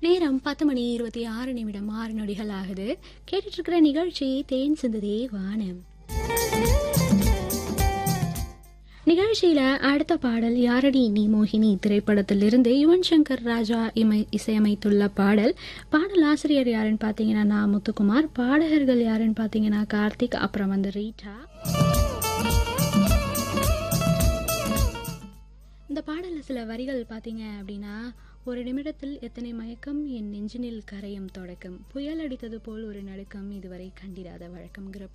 நேரம் பத்து மணி இருபத்தி ஆறு நிமிடம் ஆறு நொடிகள் ஆகுது கேட்டுட்டு இருக்கிற நிகழ்ச்சி தேன் சிந்ததே வானம் நிகழ்ச்சியில அடுத்த பாடல் யாரடி நீ மோகினி திரைப்படத்திலிருந்து யுவன் சங்கர் ராஜா இமை இசையமைத்துள்ள பாடல் பாடல் ஆசிரியர் யாருன்னு பார்த்தீங்கன்னா நான் முத்துக்குமார் பாடகர்கள் யாருன்னு பார்த்தீங்கன்னா கார்த்திக் அப்புறம் வந்து ரீட்டா இந்த பாடலில் சில வரிகள் பார்த்தீங்க அப்படின்னா ஒரு நிமிடத்தில் எத்தனை மயக்கம் என் நெஞ்சினில் கரையும் தொடக்கம் புயல் அடித்தது போல் ஒரு நடுக்கம் இதுவரை கண்டிராத வழக்கம்ங்கிற